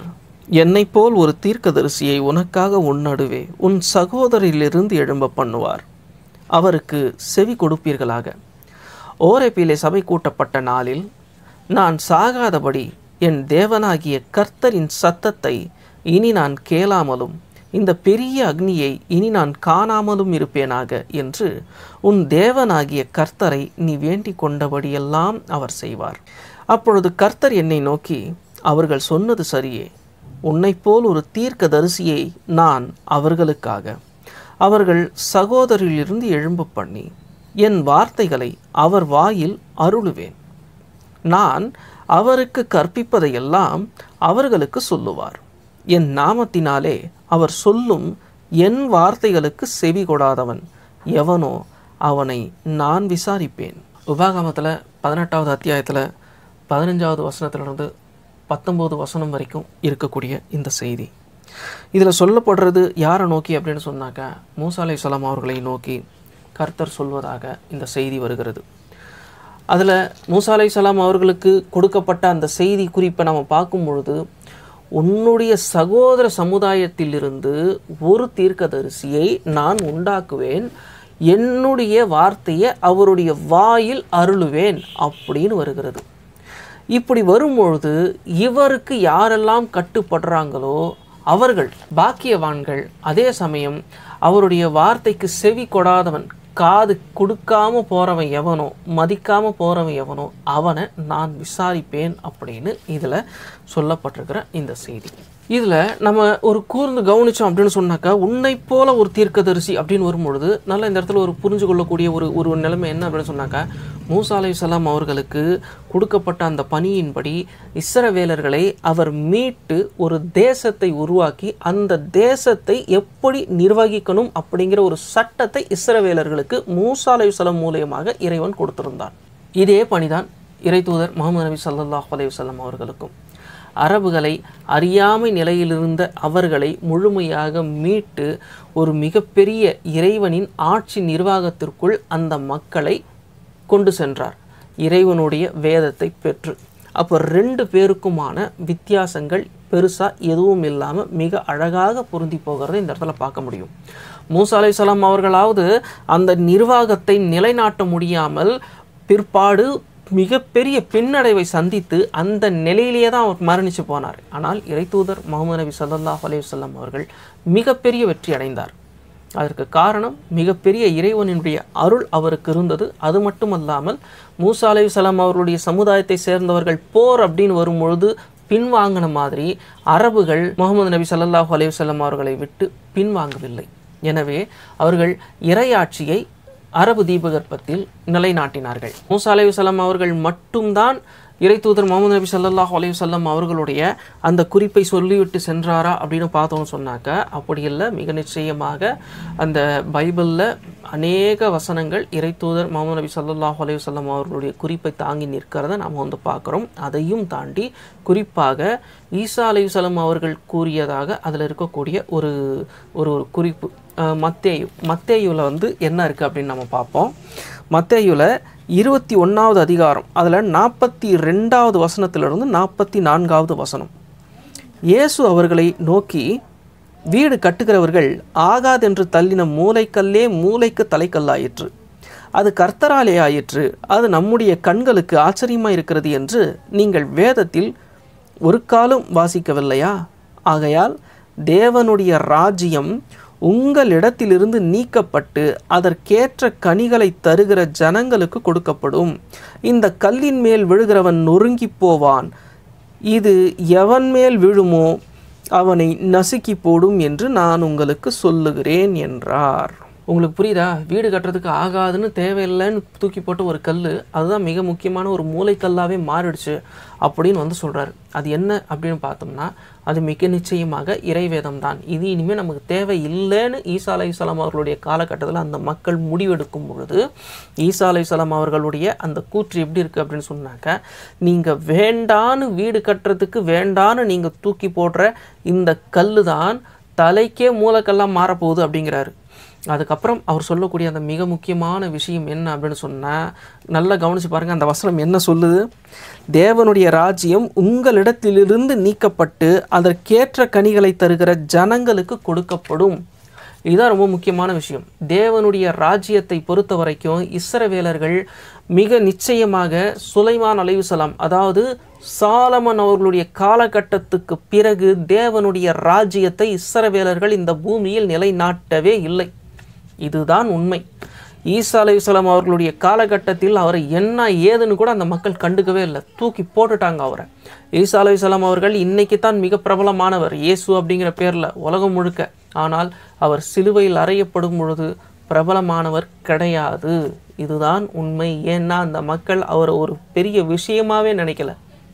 என்னைப் போல் ஒரு தீர்க்கதரிசியை உனக்காக உன்னடுவே உன் சகோதரிலிருந்து எழும்ப பண்ணுவார் அவருக்கு செவி கொடுப்பீர்களாக ஓரேப்பிலே சபை கூட்டப்பட்ட நாளில் நான் சாகாதபடி என் தேவனாகிய கர்த்தரின் சத்தத்தை இனி நான் கேளாமலும் இந்த பெரிய அக்னியை இனி நான் காணாமலும் இருப்பேனாக என்று உன் தேவனாகிய கர்த்தரை நீ வேண்டிக் கொண்டபடியெல்லாம் அவர் செய்வார் அப்பொழுது கர்த்தர் என்னை நோக்கி அவர்கள் சொன்னது சரியே உன்னைப் போல் ஒரு தீர்க்க தரிசியை நான் அவர்களுக்காக அவர்கள் சகோதரிலிருந்து எழும்ப பண்ணி என் வார்த்தைகளை அவர் வாயில் அருளுவேன் நான் அவருக்கு கற்பிப்பதையெல்லாம் அவர்களுக்கு சொல்லுவார் என் நாமத்தினாலே அவர் சொல்லும் என் வார்த்தைகளுக்கு செவி கொடாதவன் எவனோ அவனை நான் விசாரிப்பேன் உபாகமத்தில் பதினெட்டாவது அத்தியாயத்தில் பதினஞ்சாவது வசனத்திலிருந்து பத்தொம்போது வசனம் வரைக்கும் இருக்கக்கூடிய இந்த செய்தி இதில் சொல்லப்படுறது யாரை நோக்கி அப்படின்னு சொன்னாக்க மூசா அலைஹிஸ்ஸலாம் அவர்களை நோக்கி கர்த்தர் சொல்வதாக இந்த செய்தி வருகிறது அதில் மூசா அலைஹிஸ்ஸலாம் அவர்களுக்கு கொடுக்கப்பட்ட அந்த செய்தி குறிப்பை நம்ம பார்க்கும் பொழுது உன்னுடைய சகோதர சமுதாயத்திலிருந்து ஒரு தீர்க்கதரிசியை நான் உண்டாக்குவேன் என்னுடைய வார்த்தையை அவருடைய வாயில் அருளுவேன் அப்படின்னு வருகிறது இப்படி வரும்பொழுது இவருக்கு யாரெல்லாம் கட்டுப்படுறாங்களோ அவர்கள் பாக்கியவான்கள் அதே சமயம் அவருடைய வார்த்தைக்கு செவி கொடாதவன் காது கொடுக்காம போறவன் எவனோ மதிக்காம போறவன் எவனோ அவனை நான் விசாரிப்பேன் அப்படின்னு இதுல சொல்லப்பட்டிருக்கிற இந்த செய்தி இதுல நம்ம ஒரு கூர்ந்து கவனிச்சோம் அப்படின்னு சொன்னாக்கா உன்னை போல ஒரு தீர்க்கதரிசி அப்படின்னு வரும்பொழுது நல்லா இந்த இடத்துல ஒரு புரிஞ்சு கொள்ளக்கூடிய ஒரு ஒரு நிலைமை என்ன அப்படின்னு சொன்னாக்கா மூசா அலைஹிஸ்ஸலாம் அவர்களுக்கு கொடுக்கப்பட்ட அந்த பணியின்படி இஸ்ரவேலர்களை அவர் மீட்டு ஒரு தேசத்தை உருவாக்கி அந்த தேசத்தை எப்படி நிர்வகிக்கணும் அப்படிங்கிற ஒரு சட்டத்தை இஸ்ரவேலர்களுக்கு மூசா அலைஹிஸ்ஸலாம் மூலியமாக இறைவன் கொடுத்திருந்தார் இதே பணிதான் இறைத்தூதர் முகமது நபி ஸல்லல்லாஹு அலைஹி வஸல்லம் அவர்களுக்கும் அரபுகளை அறியாமை நிலையிலிருந்த அவர்களை முழுமையாக மீட்டு ஒரு மிகப்பெரிய இறைவனின் ஆட்சி நிர்வாகத்திற்குள் அந்த மக்களை கொண்டு சென்றார் இறைவனுடைய வேதத்தை பெற்று அப்போ ரெண்டு பேருக்குமான வித்தியாசங்கள் பெருசாக எதுவும் இல்லாமல் மிக அழகாக பொருந்தி போகிறத இந்த இடத்துல பார்க்க முடியும் மூசா அலைஹிஸ்ஸலாம் அவர்களாவது அந்த நிர்வாகத்தை நிலைநாட்ட முடியாமல் பிற்பாடு மிகப்பெரிய பின்னடைவை சந்தித்து அந்த நிலையிலேயே தான் அவர் மரணிச்சு போனார் ஆனால் இறைத்தூதர் முகமது நபி ஸல்லல்லாஹு அலைஹி வஸல்லம் அவர்கள் மிகப்பெரிய வெற்றி அடைந்தார் அதற்கு காரணம் மிகப்பெரிய இறைவனுடைய அருள் அவருக்கு இருந்தது அது மட்டுமல்லாமல் மூசா அலைஹிஸ்ஸலாம் அவர்களுடைய சமுதாயத்தை சேர்ந்தவர்கள் போர் அப்படின்னு வரும்பொழுது பின்வாங்கின மாதிரி அரபுகள் முகமது நபி ஸல்லல்லாஹு அலைஹி வஸல்லம் அவர்களை விட்டு பின்வாங்கவில்லை எனவே அவர்கள் இறையாட்சியை அரபு தீபகற்பத்தில் நிலைநாட்டினார்கள் மூசா அலைஹிஸ்ஸலாம் அவர்கள் மட்டும்தான் இறைத்தூதர் முகமது நபி ஸல்லல்லாஹு அலைஹி வஸல்லம் அவர்களுடைய அந்த குறிப்பை சொல்லிவிட்டு சென்றாரா அப்படின்னு பார்த்தோம்னு சொன்னாக்க அப்படி இல்லை மிக நிச்சயமாக அந்த பைபிளில் அநேக வசனங்கள் இறைத்தூதர் முகமது நபி ஸல்லல்லாஹு அலைஹி வஸல்லம் அவர்களுடைய குறிப்பை தாங்கி நிற்கிறத நாம் வந்து பார்க்குறோம் அதையும் தாண்டி குறிப்பாக ஈசா அலைஹிஸ்ஸலாம் அவர்கள் கூறியதாக அதில் இருக்கக்கூடிய ஒரு ஒரு ஒரு குறிப்பு அஹ், மத்தேயு மத்தேயுவில் வந்து என்ன இருக்குது அப்படின்னு நம்ம பார்ப்போம் மத்தேயுவில் இருபத்தி ஒன்றாவது அதிகாரம் அதில் நாற்பத்தி ரெண்டாவது வசனத்திலிருந்து நாற்பத்தி நான்காவது வசனம் இயேசு அவர்களை நோக்கி வீடு கட்டுகிறவர்கள் ஆகாதென்று தள்ளின மூலைக்கல்லே மூலைக்கு தலைக்கல்லாயிற்று அது கர்த்தராலே ஆயிற்று அது நம்முடைய கண்களுக்கு ஆச்சரியமாக இருக்கிறது என்று நீங்கள் வேதத்தில் ஒரு காலம் வாசிக்கவில்லையா ஆகையால் தேவனுடைய ராஜ்யம் உங்களிடத்திலிருந்து நீக்கப்பட்டு அதற்கேற்ற கனிகளை தருகிற ஜனங்களுக்கு கொடுக்கப்படும் இந்த கல்லின் மேல் விழுகிறவன் நொறுங்கிப் போவான் இது எவன் மேல் விழுமோ அவனை நசுக்கி போடும் என்று நான் உங்களுக்கு சொல்லுகிறேன் என்றார் உங்களுக்கு புரியுதா வீடு கட்டுறதுக்கு ஆகாதுன்னு தேவையில்லைன்னு தூக்கி போட்ட ஒரு கல் அதுதான் மிக முக்கியமான ஒரு மூளைக்கல்லாவே மாறிடுச்சு அப்படின்னு வந்து சொல்றாரு அது என்ன அப்படின்னு பார்த்தோம்னா அது மிக நிச்சயமாக இறைவேதம் தான் இது இனிமேல் நமக்கு தேவை இல்லைன்னு ஈசா அலைஹிஸ்ஸலாம் அவர்களுடைய காலகட்டத்தில் அந்த மக்கள் முடிவெடுக்கும் பொழுது ஈசா அலைஹிஸ்ஸலாம் அவர்களுடைய அந்த கூற்று எப்படி இருக்குது அப்படின்னு சொன்னாக்க நீங்கள் வேண்டான்னு வீடு கட்டுறதுக்கு வேண்டான்னு நீங்கள் தூக்கி போடுற இந்த கல்லு தான் தலைக்கே மூலக்கல்லாம் மாறப்போகுது அப்படிங்கிறாரு அதுக்கப்புறம் அவர் சொல்லக்கூடிய அந்த மிக முக்கியமான விஷயம் என்ன அப்படின்னு சொன்னால் நல்லா கவனிச்சு பாருங்கள் அந்த வசனம் என்ன சொல்லுது தேவனுடைய ராஜ்யம் உங்களிடத்திலிருந்து நீக்கப்பட்டு அதற்கேற்ற கனிகளை தருகிற ஜனங்களுக்கு கொடுக்கப்படும் இதுதான் ரொம்ப முக்கியமான விஷயம் தேவனுடைய ராஜ்யத்தை பொறுத்த வரைக்கும் இஸ்ரவேலர்கள் மிக நிச்சயமாக சுலைமான் அலைவுசலாம் அதாவது சாலமன் அவர்களுடைய காலகட்டத்துக்கு பிறகு தேவனுடைய ராஜ்யத்தை இஸ்ரவேலர்கள் இந்த பூமியில் நிலைநாட்டவே இல்லை இதுதான் உண்மை ஈசா அலையுசலாம் அவர்களுடைய காலகட்டத்தில் அவரை என்ன ஏதுன்னு கூட அந்த மக்கள் கண்டுக்கவே இல்லை தூக்கி போட்டுட்டாங்க அவரை ஈசா அலையுசலாம் அவர்கள் இன்னைக்கு தான் மிக பிரபலமானவர் இயேசு அப்படிங்கிற பேரில் உலகம் முழுக்க ஆனால் அவர் சிலுவையில் அறையப்படும் பொழுது பிரபலமானவர் கிடையாது இதுதான் உண்மை ஏன்னா அந்த மக்கள் அவரை ஒரு பெரிய விஷயமாவே நினைக்கல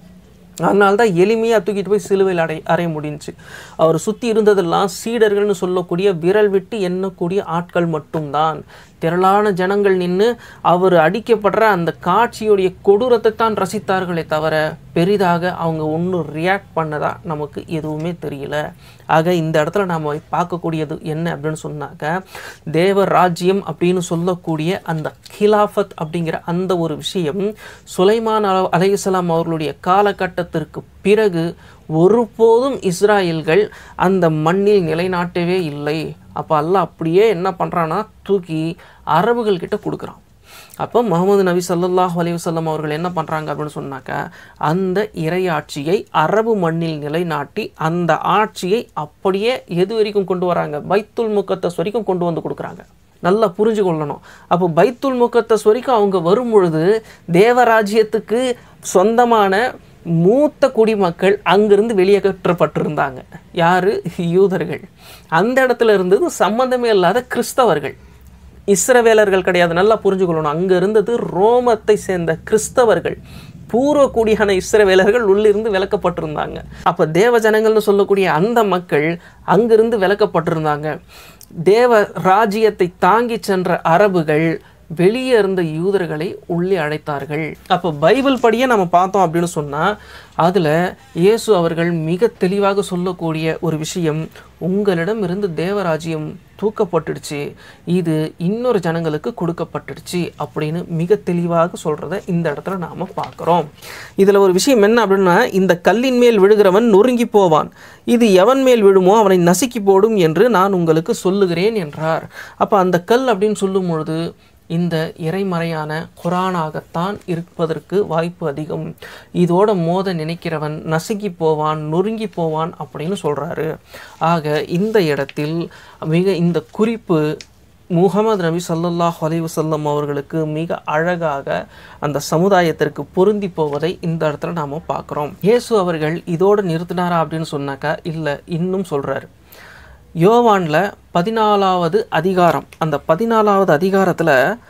அதனால தான் எளிமையாக தூக்கிட்டு போய் சிலுவையில் அடை அறைய முடிஞ்சுச்சு அவர் சுற்றி இருந்ததெல்லாம் சீடர்கள்னு சொல்லக்கூடிய விரல் விட்டு எண்ணக்கூடிய ஆட்கள் மட்டும்தான் திரளான ஜனங்கள் நின்று அவர் அடிக்கப்படுற அந்த காட்சியுடைய கொடூரத்தை தான் ரசித்தார்களே தவிர பெரிதாக அவங்க ஒன்றும் ரியாக்ட் பண்ணதா நமக்கு எதுவுமே தெரியல ஆக இந்த இடத்துல நாம் பார்க்கக்கூடியது என்ன அப்படின்னு சொன்னாக்க தேவ ராஜ்யம் அப்படின்னு சொல்லக்கூடிய அந்த கிலாஃபத் அப்படிங்கிற அந்த ஒரு விஷயம் சுலைமான் அல- அலைஹிஸ்ஸலாம் அவர்களுடைய காலகட்டத்திற்கு பிறகு ஒருபோதும் இஸ்ராயல்கள் அந்த மண்ணில் நிலைநாட்டவே இல்லை அப்போ அல்லாஹ் அப்படியே என்ன பண்ணுறான்னா தூக்கி அரபுகள் கிட்ட கொடுக்குறான் அப்போ முகமது நபி ஸல்லல்லாஹு அலைஹி வஸல்லம் அவர்கள் என்ன பண்ணுறாங்க அப்படின்னு சொன்னாக்கா அந்த இறையாட்சியை அரபு மண்ணில் நிலைநாட்டி அந்த ஆட்சியை அப்படியே எது வரைக்கும் கொண்டு வராங்க பைத்துல் முக்கத்தஸ் வரைக்கும் கொண்டு வந்து கொடுக்குறாங்க நல்லா புரிஞ்சு கொள்ளணும் அப்போ பைத்துல் முக்கத்தஸ் வரைக்கும் அவங்க வரும் பொழுது தேவராஜ்யத்துக்கு சொந்தமான மூத்த குடிமக்கள் அங்கிருந்து வெளியேற்றப்பட்டிருந்தாங்க யாரு யூதர்கள் அந்த இடத்துல இருந்தது சம்பந்தமே இல்லாத கிறிஸ்தவர்கள் இஸ்ரவேலர்கள் கிடையாது நல்லா புரிஞ்சுக்கொள்ளணும் அங்க இருந்தது ரோமத்தை சேர்ந்த கிறிஸ்தவர்கள் பூர்வ குடியான இஸ்ரவேலர்கள் உள்ளிருந்து விலக்கப்பட்டிருந்தாங்க அப்ப தேவ ஜனங்கள்னு சொல்லக்கூடிய அந்த மக்கள் அங்கிருந்து விலக்கப்பட்டிருந்தாங்க தேவ ராஜ்யத்தை தாங்கி சென்ற அரபுகள் வெளியே இருந்த யூதர்களை உள்ளே அழைத்தார்கள் அப்போ பைபிள் படியே நம்ம பார்த்தோம் அப்படின்னு சொன்னால் அதில் இயேசு அவர்கள் மிக தெளிவாக சொல்லக்கூடிய ஒரு விஷயம் உங்களிடம் இருந்து தேவராஜ்யம் தூக்கப்பட்டுடுச்சு இது இன்னொரு ஜனங்களுக்கு கொடுக்கப்பட்டுடுச்சு அப்படின்னு மிக தெளிவாக சொல்கிறத இந்த இடத்துல நாம் பார்க்குறோம் இதில் ஒரு விஷயம் என்ன அப்படின்னா இந்த கல்லின் மேல் விழுகிறவன் நொறுங்கி போவான் இது எவன் மேல் விழுமோ அவனை நசுக்கி போடும் என்று நான் உங்களுக்கு சொல்லுகிறேன் என்றார் அப்போ அந்த கல் அப்படின்னு சொல்லும் பொழுது இந்த இறைமறையான குரானாகத்தான் இருப்பதற்கு வாய்ப்பு அதிகம் இதோட மோத நினைக்கிறவன் நசுங்கி போவான் நொறுங்கி போவான் அப்படின்னு சொல்றாரு ஆக இந்த இடத்தில் மிக இந்த குறிப்பு முகமது நபி ஸல்லல்லாஹு அலைஹி வஸல்லம் அவர்களுக்கு மிக அழகாக அந்த சமுதாயத்திற்கு பொருந்தி போவதை இந்த இடத்துல நாம பார்க்குறோம் இயேசு அவர்கள் இதோடு நிறுத்தினாரா அப்படின்னு சொன்னாக்கா இல்லை இன்னும் சொல்றாரு யோவானில் பதினாலாவது அதிகாரம் அந்த பதினாலாவது அதிகாரத்தில்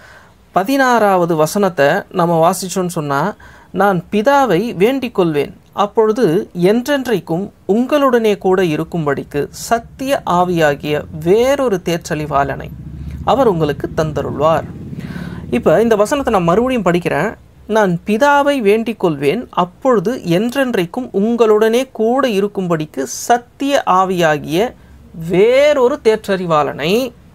பதினாறாவது வசனத்தை நம்ம வாசிச்சோன்னு சொன்னால் நான் பிதாவை வேண்டிக் கொள்வேன் அப்பொழுது என்றென்றைக்கும் உங்களுடனே கூட இருக்கும்படிக்கு சத்திய ஆவியாகிய வேறொரு தேற்றலிவாளனை அவர் உங்களுக்கு தந்தருள்வார் இப்போ இந்த வசனத்தை நான் மறுபடியும் படிக்கிறேன் நான் பிதாவை வேண்டிக் கொள்வேன் அப்பொழுது என்றென்றைக்கும் உங்களுடனே கூட இருக்கும்படிக்கு சத்திய ஆவியாகிய வேறொரு தேற்றறிவாளனை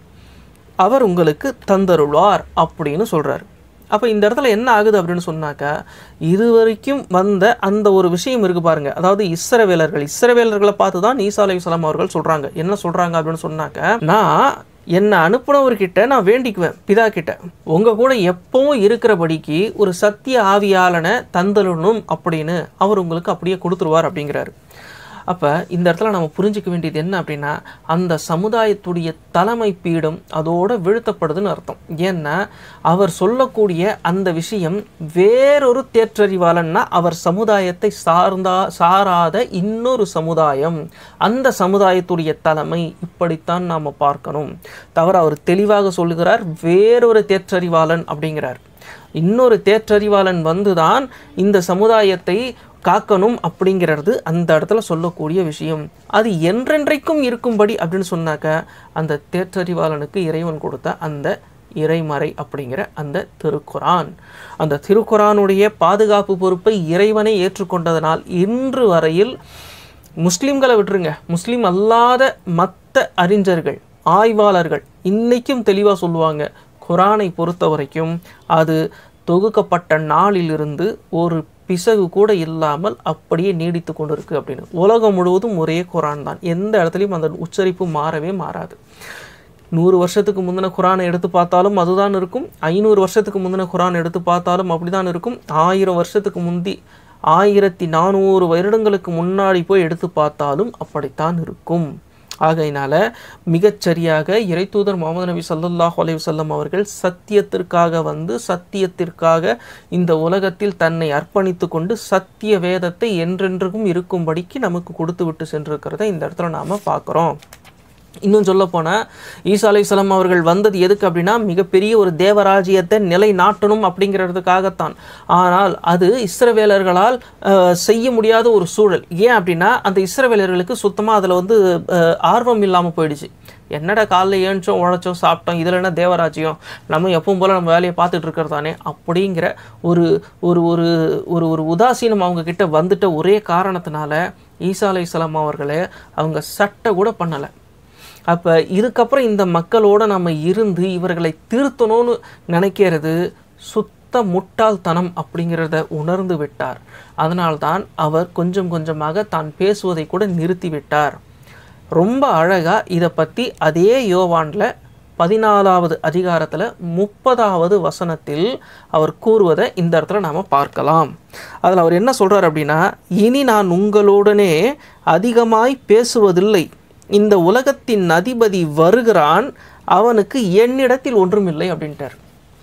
அவர் உங்களுக்கு தந்தருள்வார் அப்படின்னு சொல்றாரு அப்போ இந்த இடத்துல என்ன ஆகுது அப்படின்னு சொன்னாக்கா இதுவரைக்கும் வந்த அந்த ஒரு விஷயம் இருக்கு பாருங்க அதாவது இஸ்ரவேலர்கள் இஸ்ரவேலர்களை பார்த்து தான் ஈசா அலைஹிஸ்ஸலாம் அவர்கள் சொல்றாங்க என்ன சொல்றாங்க அப்படின்னு சொன்னாக்க நான் என்னை அனுப்புனவர்கிட்ட நான் வேண்டிக்குவேன் பிதா கிட்ட உங்க கூட எப்பவும் இருக்கிறபடிக்கு ஒரு சத்திய ஆவியாளனை தந்தலணும் அப்படின்னு அவர் உங்களுக்கு அப்படியே கொடுத்துருவார் அப்படிங்கிறாரு அப்போ இந்த இடத்துல நம்ம புரிஞ்சுக்க வேண்டியது என்ன அப்படின்னா அந்த சமுதாயத்துடைய தலைமை பீடம் அதோட வீழ்த்தப்படுதுன்னு அர்த்தம் ஏன்னா அவர் சொல்லக்கூடிய அந்த விஷயம் வேறொரு தேற்றறிவாளன்னா அவர் சமுதாயத்தை சார்ந்தா சாராத இன்னொரு சமுதாயம் அந்த சமுதாயத்துடைய தலைமை இப்படித்தான் நாம் பார்க்கணும் தவிர அவர் தெளிவாக சொல்லுகிறார் வேறொரு தேற்றறிவாளன் அப்படிங்கிறார் இன்னொரு தேற்றறிவாளன் வந்துதான் இந்த சமுதாயத்தை காக்கணும் அப்படிங்கிறது அந்த இடத்துல சொல்லக்கூடிய விஷயம் அது என்றென்றைக்கும் இருக்கும்படி அப்படின்னு சொன்னாக்க அந்த தேற்றறிவாளனுக்கு இறைவன் கொடுத்த அந்த இறைமறை அப்படிங்கிற அந்த திருக்குரான் அந்த திருக்குரானுடைய பாதுகாப்பு பொறுப்பை இறைவனை ஏற்றுக்கொண்டதனால் இன்று வரையில் முஸ்லீம்களை விட்டுருங்க முஸ்லீம் அல்லாத மற்ற அறிஞர்கள் ஆய்வாளர்கள் இன்னைக்கும் தெளிவாக சொல்லுவாங்க குரானை பொறுத்த வரைக்கும் அது தொகுக்கப்பட்ட நாளிலிருந்து ஒரு பிசகு கூட இல்லாமல் அப்படியே நீடித்து கொண்டு இருக்கு அப்படின்னு உலகம் முழுவதும் ஒரே குரான் தான் எந்த இடத்துலையும் அந்த உச்சரிப்பு மாறவே மாறாது நூறு வருஷத்துக்கு முந்தின குரானை எடுத்து பார்த்தாலும் அதுதான் இருக்கும் ஐநூறு வருஷத்துக்கு முந்தின குரான் எடுத்து பார்த்தாலும் அப்படிதான் இருக்கும் ஆயிரம் வருஷத்துக்கு முந்தி ஆயிரத்தி நானூறு வருடங்களுக்கு முன்னாடி போய் எடுத்து பார்த்தாலும் அப்படித்தான் இருக்கும் ஆகையினால மிகச்சரியாக இறைத்தூதர் முகமது நபி ஸல்லல்லாஹு அலைஹி வஸல்லம் அவர்கள் சத்தியத்திற்காக வந்து சத்தியத்திற்காக இந்த உலகத்தில் தன்னை அர்ப்பணித்து கொண்டு சத்திய வேதத்தை என்றென்றும் இருக்கும்படிக்கு நமக்கு கொடுத்து விட்டு சென்றிருக்கிறதை இந்த இடத்துல நாம பார்க்குறோம் இன்னும் சொல்ல போனால் ஈசா அலைஹிஸ்ஸலாம் அவர்கள் வந்தது எதுக்கு அப்படின்னா மிகப்பெரிய ஒரு தேவராஜ்யத்தை நிலை நாட்டணும் அப்படிங்கிறதுக்காகத்தான் ஆனால் அது இஸ்ரவேலர்களால் அஹ், செய்ய முடியாத ஒரு சூழல் ஏன் அப்படின்னா அந்த இஸ்ரவேலர்களுக்கு சுத்தமாக அதில் வந்து அஹ், ஆர்வம் இல்லாமல் போயிடுச்சு என்னடா காலைல ஏழுச்சோம் உழைச்சோம் சாப்பிட்டோம் இதில் என்ன தேவராஜ்யம் நம்ம எப்பவும் போல் நம்ம வேலையை பார்த்துட்டு இருக்கிறது தானே அப்படிங்கிற ஒரு ஒரு ஒரு ஒரு ஒரு உதாசீனம் அவங்க கிட்ட வந்துட்ட ஒரே காரணத்தினால ஈசா அலைஹிஸ்ஸலாம் அவர்களே அவங்க சட்டை கூட பண்ணலை அப்போ இதுக்கப்புறம் இந்த மக்களோட நம்ம இருந்து இவர்களை திருத்தணும்னு நினைக்கிறது சுத்த முட்டாள்தனம் அப்படிங்கிறத உணர்ந்து விட்டார் அதனால்தான் அவர் கொஞ்சம் கொஞ்சமாக தான் பேசுவதை கூட நிறுத்தி விட்டார் ரொம்ப அழகா இதை பற்றி அதே யோவான்ல பதினாலாவது அதிகாரத்தில் முப்பதாவது வசனத்தில் அவர் கூறுவதை இந்த இடத்துல நாம் பார்க்கலாம் அதில் அவர் என்ன சொல்றார் அப்படின்னா இனி நான் உங்களுடனே அதிகமாய் பேசுவதில்லை இந்த உலகத்தின் அதிபதி வருகிறான் அவனுக்கு என்னிடத்தில் ஒன்றுமில்லை அப்படின்ட்டார்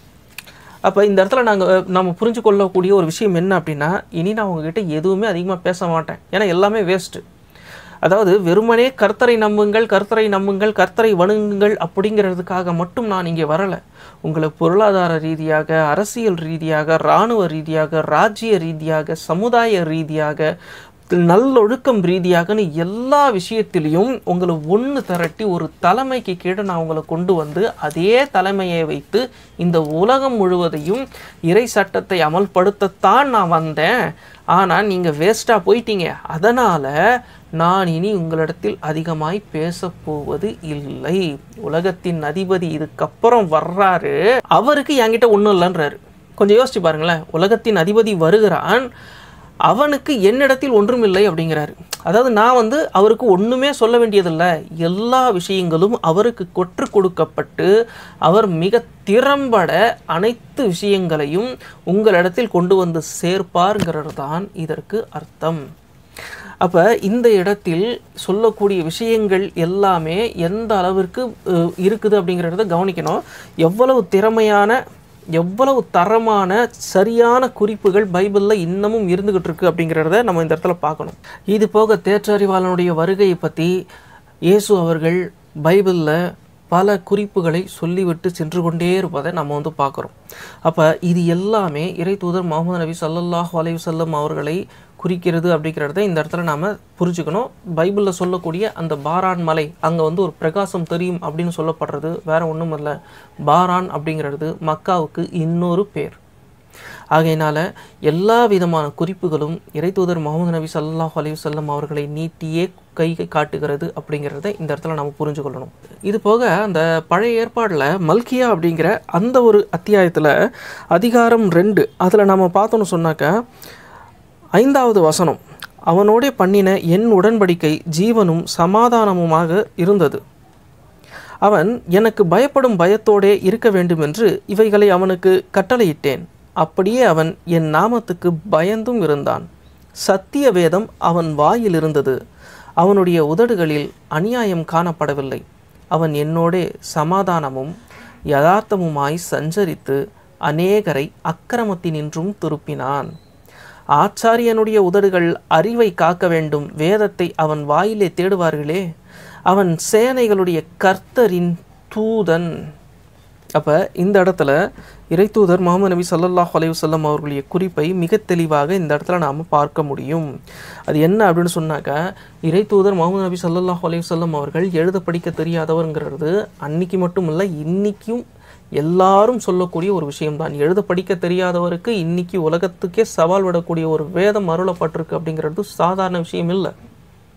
அப்போ இந்த இடத்துல நாங்கள் நம்ம புரிஞ்சு கொள்ளக்கூடிய ஒரு விஷயம் என்ன அப்படின்னா இனி நான் உங்ககிட்ட எதுவுமே அதிகமாக பேச மாட்டேன் ஏன்னா எல்லாமே வேஸ்ட்டு அதாவது வெறுமனே கர்த்தரை நம்புங்கள் கர்த்தரை நம்புங்கள் கர்த்தரை வணங்குங்கள் அப்படிங்கிறதுக்காக மட்டும் நான் இங்கே வரலை உங்களை பொருளாதார ரீதியாக அரசியல் ரீதியாக இராணுவ ரீதியாக ராஜ்ய ரீதியாக சமுதாய ரீதியாக நல்லொழுக்கம் ரீதியாகன்னு எல்லா விஷயத்திலையும் உங்களை ஒன்று திரட்டி ஒரு தலைமைக்கு கீழே நான் உங்களை கொண்டு வந்து அதே தலைமையை வைத்து இந்த உலகம் முழுவதையும் இறை சட்டத்தை அமல்படுத்தத்தான் நான் வந்தேன் ஆனால் நீங்கள் வேஸ்ட்டாக போயிட்டீங்க அதனால் நான் இனி உங்களிடத்தில் அதிகமாய் பேசப் போவது இல்லை உலகத்தின் அதிபதி இதுக்கப்புறம் வர்றாரு அவருக்கு என்கிட்ட ஒன்றும் இல்லைன்றாரு கொஞ்சம் யோசிச்சு பாருங்களேன் உலகத்தின் அதிபதி வருகிறான் அவனுக்கு என்னிடத்தில் ஒன்றுமில்லை அப்படிங்கிறாரு அதாவது நான் வந்து அவருக்கு ஒன்றுமே சொல்ல வேண்டியதில்லை எல்லா விஷயங்களும் அவருக்கு கொற்று கொடுக்கப்பட்டு அவர் மிக திறம்பட அனைத்து விஷயங்களையும் உங்களிடத்தில் கொண்டு வந்து சேர்ப்பார்ங்கிறது தான் இதற்கு அர்த்தம் அப்போ இந்த இடத்தில் சொல்லக்கூடிய விஷயங்கள் எல்லாமே எந்த அளவிற்கு அஹ், இருக்குது அப்படிங்கிறத கவனிக்கணும் எவ்வளவு திறமையான எவ்வளவு தரமான சரியான குறிப்புகள் பைபிளில் இன்னமும் இருந்துகிட்டு இருக்கு அப்படிங்கிறத நம்ம இந்த இடத்துல பார்க்கணும் இது போக தேற்றறிவாளனுடைய வருகையை பற்றி இயேசு அவர்கள் பைபிளில் பல குறிப்புகளை சொல்லிவிட்டு சென்று கொண்டே இருப்பதை நம்ம வந்து பார்க்குறோம் அப்போ இது எல்லாமே இறை தூதர் முகமது நபி ஸல்லல்லாஹு அலைஹி வஸல்லம் அவர்களை குறிக்கிறது அப்படிங்கிறத இந்த இடத்துல நாம் புரிஞ்சுக்கணும் பைபிளில் சொல்லக்கூடிய அந்த பாரான் மலை அங்கே வந்து ஒரு பிரகாசம் தெரியும் அப்படின்னு சொல்லப்படுறது வேற ஒன்றும் இல்லை பாரான் அப்படிங்கிறது மக்காவுக்கு இன்னொரு பேர் ஆகையினால எல்லா விதமான குறிப்புகளும் இறைத்தூதர் முகமது நபி ஸல்லல்லாஹு அலைஹி வஸல்லம் அவர்களை நீட்டியே கை காட்டுகிறது அப்படிங்கிறத இந்த இடத்துல நம்ம புரிஞ்சு கொள்ளணும் இது போக அந்த பழைய ஏற்பாடில் மல்கியா அப்படிங்கிற அந்த ஒரு அத்தியாயத்தில் அதிகாரம் ரெண்டு அதில் நம்ம பார்த்தோன்னு சொன்னாக்க ஐந்தாவது வசனம் அவனோடே பண்ணின என் உடன்படிக்கை ஜீவனும் சமாதானமுமாக இருந்தது அவன் எனக்கு பயப்படும் பயத்தோடே இருக்க வேண்டும் என்று இவைகளை அவனுக்கு கட்டளையிட்டேன் அப்படியே அவன் என் நாமத்துக்கு பயந்தும் இருந்தான் சத்திய வேதம் அவன் வாயில் இருந்தது அவனுடைய உதடுகளில் அநியாயம் காணப்படவில்லை அவன் என்னோடே சமாதானமும் யதார்த்தமுமாய் சஞ்சரித்து அநேகரை அக்கிரமத்தினின்றும் திருப்பினான் ஆச்சாரியனுடைய உதடுகள் அறிவை காக்க வேண்டும் வேதத்தை அவன் வாயிலே தேடுவார்களே அவன் சேனைகளுடைய கர்த்தரின் தூதன் அப்போ இந்த இடத்துல இறைத்தூதர் முகமது நபி ஸல்லல்லாஹு அலைஹி வஸல்லம் அவர்களுடைய குறிப்பை மிக தெளிவாக இந்த இடத்துல நாம் பார்க்க முடியும் அது என்ன அப்படின்னு சொன்னாக்க இறைத்தூதர் முகமது நபி ஸல்லல்லாஹு அலைஹி வஸல்லம் அவர்கள் எழுத படிக்க தெரியாதவர்ங்கிறது அன்னைக்கு மட்டும் இல்லை இன்னைக்கும் எல்லாரும் சொல்லக்கூடிய ஒரு விஷயம்தான் எழுத படிக்க தெரியாதவருக்கு இன்னைக்கு உலகத்துக்கே சவால் விடக்கூடிய ஒரு வேதம் அருளப்பட்டிருக்கு அப்படிங்கிறது சாதாரண விஷயம் இல்லை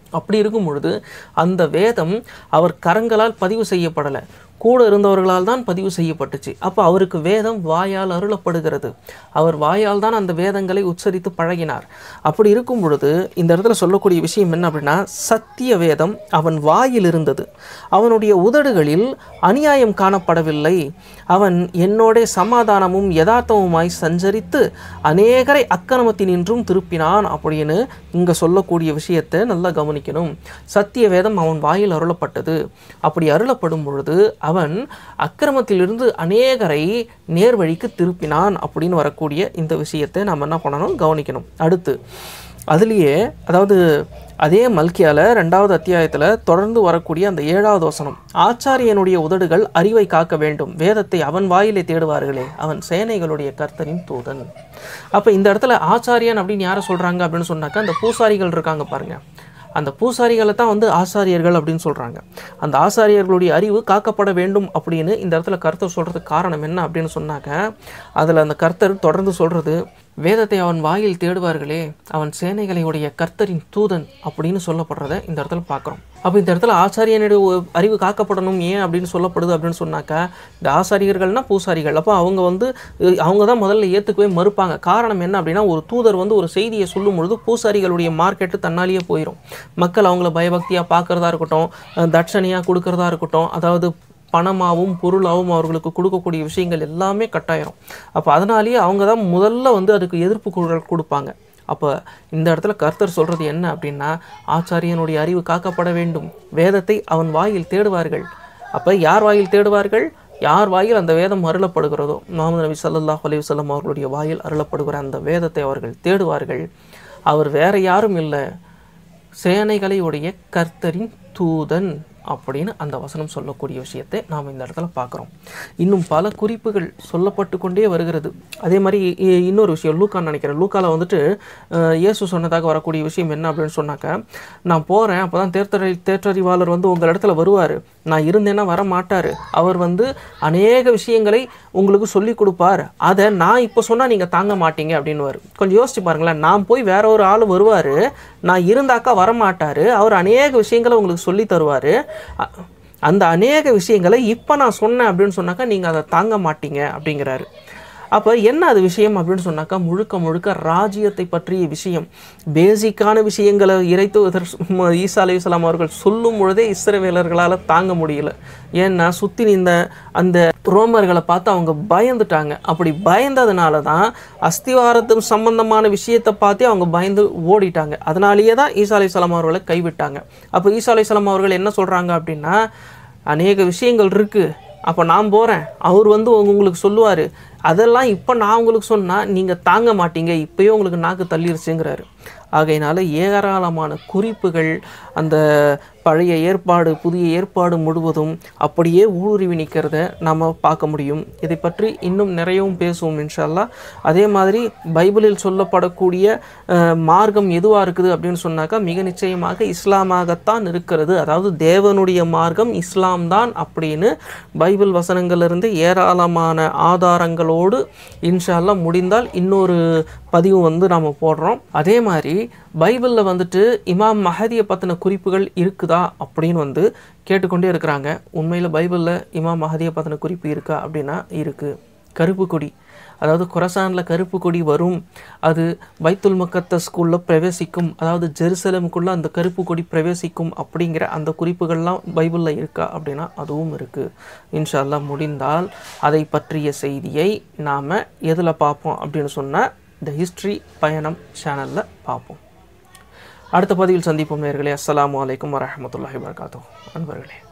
அப்படி இருக்கும் பொழுது அந்த வேதம் அவர் கரங்களால் பதிவு செய்யப்படலை கூட இருந்தவர்களால் தான் பதிவு செய்யப்பட்டுச்சு அப்போ அவருக்கு வேதம் வாயால் அருளப்படுகிறது அவர் வாயால் தான் அந்த வேதங்களை உச்சரித்து பழகினார் அப்படி இருக்கும் பொழுது இந்த இடத்துல சொல்லக்கூடிய விஷயம் என்ன அப்படின்னா சத்திய வேதம் அவன் வாயில் இருந்தது அவனுடைய உதடுகளில் அநியாயம் காணப்படவில்லை அவன் என்னோட சமாதானமும் யதார்த்தமுமாய் சஞ்சரித்து அநேகரை அக்கிரமத்தினின்றும் திருப்பினான் அப்படின்னு இங்கே சொல்லக்கூடிய விஷயத்தை நல்லா கவனிக்கணும் சத்திய வேதம் அவன் வாயில் அருளப்பட்டது அப்படி அருளப்படும் பொழுது அவன் அக்கிரமத்திலிருந்து அநேகரை நேர்வழிக்கு திருப்பினான் அப்படின்னு வரக்கூடிய இந்த விஷயத்தை நம்ம என்ன பண்ணணும் கவனிக்கணும் அடுத்து அதுலேயே அதாவது அதே மல்கியால ரெண்டாவது அத்தியாயத்தில் தொடர்ந்து வரக்கூடிய அந்த ஏழாவது வசனம் ஆச்சாரியனுடைய உதடுகள் அறிவை காக்க வேண்டும் வேதத்தை அவன் வாயிலே தேடுவார்களே அவன் சேனைகளுடைய கர்த்தரின் தூதன் அப்போ இந்த இடத்துல ஆச்சாரியன் அப்படின்னு யாரை சொல்கிறாங்க அப்படின்னு சொன்னாக்கா அந்த பூசாரிகள் இருக்காங்க பாருங்க அந்த பூசாரிகளை தான் வந்து ஆசாரியர்கள் அப்படின்னு சொல்கிறாங்க அந்த ஆசாரியர்களுடைய அறிவு காக்கப்பட வேண்டும் அப்படின்னு இந்த இடத்துல கர்த்தர் சொல்கிறதுக்கு காரணம் என்ன அப்படின்னு சொன்னாக்க அதில் அந்த கர்த்தர் தொடர்ந்து சொல்கிறது வேதத்தை அவன் வாயில் தேடுவார்களே அவன் சேனைகளுடைய கர்த்தரின் தூதன் அப்படின்னு சொல்லப்படுறத இந்த இடத்துல பார்க்குறோம் அப்போ இந்த இடத்துல ஆசாரியனுடைய ஒ- அறிவு காக்கப்படணும் ஏன் அப்படின்னு சொல்லப்படுது அப்படின்னு சொன்னாக்கா இந்த ஆசாரியர்கள்னா பூசாரிகள் அப்போ அவங்க வந்து அஹ், அவங்க தான் முதல்ல ஏற்றுக்கவே மறுப்பாங்க காரணம் என்ன அப்படின்னா ஒரு தூதர் வந்து ஒரு செய்தியை சொல்லும் பொழுது பூசாரிகளுடைய மார்க்கெட்டு தன்னாலேயே போயிடும் மக்கள் அவங்கள பயபக்தியாக பார்க்குறதா இருக்கட்டும் அஹ், தட்சணையாக கொடுக்கறதா இருக்கட்டும் அதாவது பணமாகவும் பொருளாகவும் அவர்களுக்கு கொடுக்கக்கூடிய விஷயங்கள் எல்லாமே கட்டாயிரும் அப்போ அதனாலேயே அவங்க தான் முதல்ல வந்து அதுக்கு எதிர்ப்பு குரல் கொடுப்பாங்க அப்போ இந்த இடத்துல கர்த்தர் சொல்கிறது என்ன அப்படின்னா ஆச்சாரியனுடைய அறிவு காக்கப்பட வேண்டும் வேதத்தை அவன் வாயில் தேடுவார்கள் அப்போ யார் வாயில் தேடுவார்கள் யார் வாயில் அந்த வேதம் அருளப்படுகிறதோ முகமது நபி ஸல்லல்லாஹு அலைஹி வஸல்லம் அவர்களுடைய வாயில் அருளப்படுகிற அந்த வேதத்தை அவர்கள் தேடுவார்கள் அவர் வேற யாரும் இல்லை சேனைகளை உடைய கர்த்தரின் தூதன் அப்படின்னு அந்த வசனம் சொல்லக்கூடிய விஷயத்தை நாம் இந்த இடத்துல பார்க்குறோம் இன்னும் பல குறிப்புகள் சொல்லப்பட்டு கொண்டே வருகிறது அதே மாதிரி இ- இன்னொரு விஷயம் லூக்கான்னு நினைக்கிறேன் லூக்கால வந்துட்டு அஹ், இயேசு சொன்னதாக வரக்கூடிய விஷயம் என்ன அப்படின்னு சொன்னாக்க நான் போகிறேன் அப்போ தான் தேர்த்தறி தேற்றறிவாளர் வந்து உங்கள் இடத்துல வருவார் நான் இருந்தேன்னா வர மாட்டார் அவர் வந்து அநேக விஷயங்களை உங்களுக்கு சொல்லி கொடுப்பார் அதை நான் இப்போ சொன்னால் நீங்கள் தாங்க மாட்டீங்க அப்படின்னுவார் கொஞ்சம் யோசிச்சு பாருங்களேன் நான் போய் வேற ஒரு ஆள் வருவார் நான் இருந்தாக்கா வர மாட்டார் அவர் அநேக விஷயங்களை உங்களுக்கு சொல்லி தருவார் அந்த அநேக விஷயங்களை இப்போ நான் சொன்னேன் அப்படின்னு சொன்னாக்கா நீங்கள் அதை தாங்க மாட்டீங்க அப்படிங்கிறாரு அப்போ என்ன அது விஷயம் அப்படின்னு சொன்னாக்கா முழுக்க முழுக்க ராஜ்யத்தை பற்றிய விஷயம் பேசிக்கான விஷயங்களை இறைத்து ஈசா அலையுஸ்லாம் அவர்கள் சொல்லும் பொழுதே இஸ்ரவேலர்களால் தாங்க முடியல ஏன்னா சுற்றி நின்ற அந்த ரோமர்களை பார்த்து அவங்க பயந்துட்டாங்க அப்படி பயந்ததுனால தான் அஸ்திவாரத்து சம்பந்தமான விஷயத்தை பார்த்தே அவங்க பயந்து ஓடிட்டாங்க அதனாலேயே தான் ஈசா அலையுஸ்லாம் அவர்களை கைவிட்டாங்க அப்போ ஈசா அலையுஸ்லாம் அவர்கள் என்ன சொல்கிறாங்க அப்படின்னா அநேக விஷயங்கள் இருக்குது அப்போ நான் போகிறேன் அவர் வந்து உங்க- உங்களுக்கு சொல்லுவார் அதெல்லாம் இப்போ நான் உங்களுக்கு சொன்னால் நீங்கள் தாங்க மாட்டீங்க இப்போயே உங்களுக்கு நாக்கு தள்ளிருச்சுங்கிறாரு ஆகையினால ஏராளமான குறிப்புகள் அந்த பழைய ஏற்பாடு புதிய ஏற்பாடு முழுவதும் அப்படியே ஊடுருவி நிற்கிறத நம்ம பார்க்க முடியும் இதை பற்றி இன்னும் நிறையவும் பேசுவோம் இன்ஷா அல்லாஹ் அதே மாதிரி பைபிளில் சொல்லப்படக்கூடிய அஹ், மார்க்கம் எதுவாக இருக்குது அப்படின்னு சொன்னாக்கா மிக நிச்சயமாக இஸ்லாமாகத்தான் இருக்கிறது அதாவது தேவனுடைய மார்க்கம் இஸ்லாம் தான் அப்படின்னு பைபிள் வசனங்களிலிருந்து ஏராளமான ஆதாரங்களோடு இன்ஷா அல்லாஹ் முடிந்தால் இன்னொரு பதிவு வந்து நாம் போடுறோம் அதே மாதிரி பைபிளில் வந்துட்டு இமாம் மஹதியை பற்றின குறிப்புகள் இருக்குதா அப்படின்னு வந்து கேட்டுக்கொண்டே இருக்கிறாங்க உண்மையில் பைபிளில் இமாம் மஹதியை பற்றின குறிப்பு இருக்கா அப்படின்னா இருக்குது கருப்பு கொடி அதாவது குரசானில் கருப்பு கொடி வரும் அது பைத்துல் மக்கத்த ஸ்கூலில் பிரவேசிக்கும் அதாவது ஜெருசலமுக்குள்ளே அந்த கருப்பு கொடி பிரவேசிக்கும் அப்படிங்கிற அந்த குறிப்புகள்லாம் பைபிளில் இருக்கா அப்படின்னா அதுவும் இருக்குது இன்ஷா அல்லாஹ் முடிந்தால் அதை பற்றிய செய்தியை நாம் எதில் பார்ப்போம் அப்படின்னு சொன்னால் இந்த ஹிஸ்ட்ரி பயணம் சேனலில் பார்ப்போம் அடுத்த பதிவில் சந்திப்போம் நேர்களே அஸ்ஸலாமு அலைக்கும் வரஹ்மத்துல்லாஹி வபரகாத்துஹு அன்பர்களே